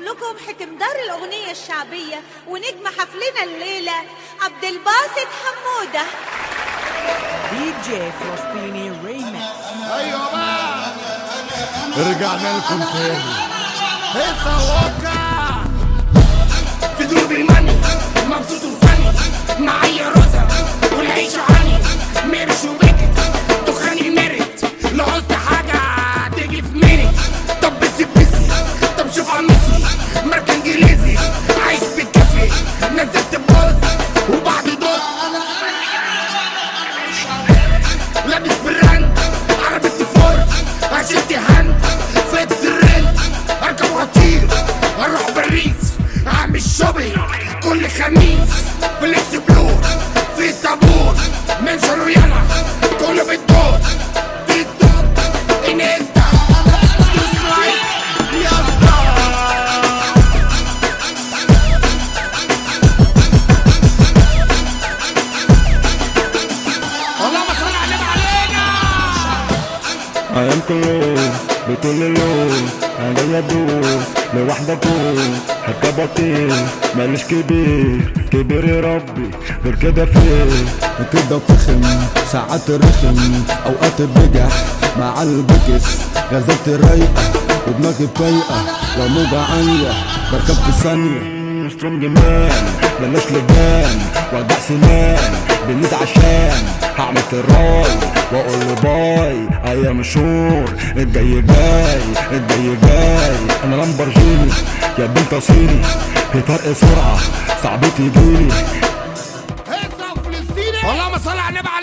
لكم حكمدار الأغنية الشعبية ونجم حفلنا الليلة عبد الباسط حمودة دي جي فلسطيني ريمكس ايوه بقى رجعنا لكم تاني هيصة وكا في دروب الماني مبسوط وفني معايا روزا والعيش عاني ميرش وبكت دخاني مرت لو عوزت حاجة تيجي في ميني طب بسي بسي طب شوف قميصي ماركة انجليزي عايش بالكافي نزلت بوز وبعد دوز لابس براند عربية فورد عشلت هاند في الترند اركب واطير اروح باريس اعمل شوبينج كل خميس في الاكسبلور في الطابور من شرويانا كله بتدور تيك توك انستا دوس لايك يا اسطى اللهم صل على النبي علينا ايام كلهم بكل اللون انا جاي ادوس لوحدة فوق هركب ماليش كبير كبير يا ربي غير كده فين كده فخم ساعات رخم اوقات بجح مع البكس غزلت رايقة ودماغي فايقة لو موجة عالية بركب في ثانية سترونج مان بلاش لجان وجع سنان بنيت عشان هعمل تراي واقول له باي ايام الشهور الجاي جاي الجاي جاي انا لامبرجيني يا بنت صيني في فرق سرعة صعب تجيلي اللهم صل على النبي